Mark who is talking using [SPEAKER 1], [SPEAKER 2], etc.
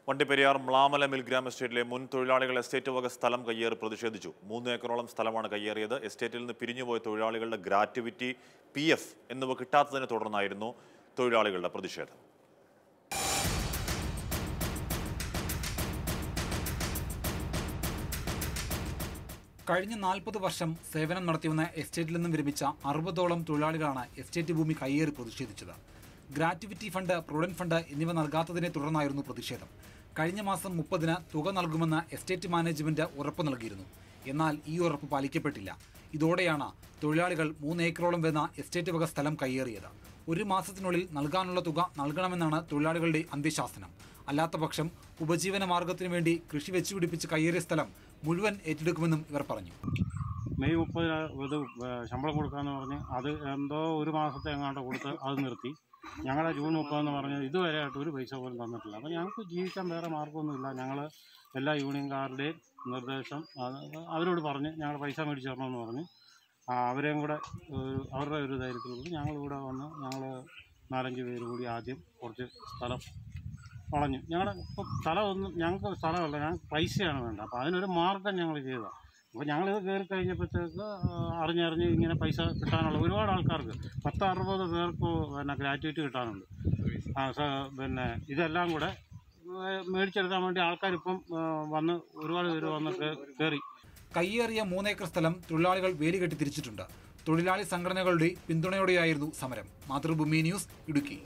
[SPEAKER 1] Vandiperiyar Mlamala mill gram എസ്റ്റേറ്റിലെ മുൻ തൊഴിലാളികൾ എസ്റ്റേറ്റ് വക സ്ഥലം കയ്യേറി പ്രതിഷേധിച്ചു മൂന്ന് ഏക്കറോളം സ്ഥലമാണ് കയ്യേറിയത് എസ്റ്റേറ്റിൽ നിന്ന് പിരിഞ്ഞുപോയ തൊഴിലാളികളുടെ ഗ്രാറ്റുവിറ്റി പി എഫ് എന്നിവ കിട്ടാത്തതിനെ തുടർന്നായിരുന്നു തൊഴിലാളികളുടെ പ്രതിഷേധം
[SPEAKER 2] കഴിഞ്ഞ നാൽപ്പത് വർഷം സേവനം നടത്തിവന്ന എസ്റ്റേറ്റിൽ നിന്നും വിരമിച്ച അറുപതോളം തൊഴിലാളികളാണ് എസ്റ്റേറ്റ് ഭൂമി കയ്യേറി പ്രതിഷേധിച്ചത് ഗ്രാറ്റുവിറ്റി ഫണ്ട് പ്രൊവിഡന്റ് ഫണ്ട് എന്നിവ നൽകാത്തതിനെ തുടർന്നായിരുന്നു പ്രതിഷേധം കഴിഞ്ഞ മാസം മുപ്പതിന് തുക നൽകുമെന്ന് എസ്റ്റേറ്റ് മാനേജ്മെന്റ് ഉറപ്പ് നൽകിയിരുന്നു എന്നാൽ ഈ ഉറപ്പ് പാലിക്കപ്പെട്ടില്ല ഇതോടെയാണ് തൊഴിലാളികൾ മൂന്ന് ഏക്കറോളം വരുന്ന എസ്റ്റേറ്റ് വക സ്ഥലം കയ്യേറിയത് ഒരു മാസത്തിനുള്ളിൽ നൽകാനുള്ള തുക നൽകണമെന്നാണ് തൊഴിലാളികളുടെ അന്ത്യശാസനം അല്ലാത്തപക്ഷം ഉപജീവന മാർഗത്തിനു വേണ്ടി കൃഷി വെച്ചുപിടിപ്പിച്ച് കയ്യേറിയ സ്ഥലം മുഴുവൻ ഏറ്റെടുക്കുമെന്നും ഇവർ പറഞ്ഞു
[SPEAKER 3] മെയ് മുപ്പതിന് ഇത് ശമ്പളം കൊടുക്കാന്ന് പറഞ്ഞ് അത് എന്തോ ഒരു മാസത്തെ എങ്ങാണ്ട് കൊടുത്ത് അത് നിർത്തി ഞങ്ങളെ ജൂൺ മുപ്പതെന്ന് പറഞ്ഞ് ഇതുവരെ ആയിട്ട് ഒരു പൈസ പോലും തന്നിട്ടില്ല അപ്പോൾ ഞങ്ങൾക്ക് ജീവിക്കാൻ വേറെ മാർഗ്ഗമൊന്നുമില്ല ഞങ്ങൾ എല്ലാ യൂണിയൻകാരുടെയും നിർദ്ദേശം അത് അവരോട് പറഞ്ഞ് ഞങ്ങൾ പൈസ മേടിച്ച് തരണമെന്ന് പറഞ്ഞ് ആ, അവരെയും കൂടെ ഒരു അവരുടെ ഒരു ധൈര്യത്തിൽ കൂടി ഞങ്ങളിവിടെ വന്ന് ഞങ്ങൾ നാലഞ്ച് പേര് കൂടി ആദ്യം കുറച്ച് സ്ഥലം വളഞ്ഞു ഞങ്ങളുടെ ഇപ്പം സ്ഥലമൊന്നും ഞങ്ങൾക്ക് സ്ഥലമല്ല ഞങ്ങൾക്ക് പൈസയാണ് വേണ്ട അപ്പോൾ അതിനൊരു മാർഗം ഞങ്ങൾ ചെയ്തതാണ് അപ്പോൾ ഞങ്ങളിത് കയറി കഴിഞ്ഞപ്പോഴത്തേക്ക് ആ, അറിഞ്ഞറിഞ്ഞ് ഇങ്ങനെ പൈസ കിട്ടാനുള്ള ഒരുപാട് ആൾക്കാർക്ക് പത്ത് അറുപത് പേർക്ക് പിന്നെ ഗ്രാറ്റുവിറ്റി കിട്ടാനുണ്ട് ആ സ പിന്നെ ഇതെല്ലാം കൂടെ ഏ, മേടിച്ചെടുക്കാൻ വേണ്ടി ആൾക്കാരിപ്പം ആ, വന്ന് ഒരുപാട് പേര് വന്ന് കേ- കയറി
[SPEAKER 2] കയ്യേറിയ മൂന്നേക്കർ സ്ഥലം തൊഴിലാളികൾ വേലികെട്ടി തിരിച്ചിട്ടുണ്ട് തൊഴിലാളി സംഘടനകളുടെ പിന്തുണയോടെയായിരുന്നു സമരം മാതൃഭൂമി ന്യൂസ് ഇടുക്കി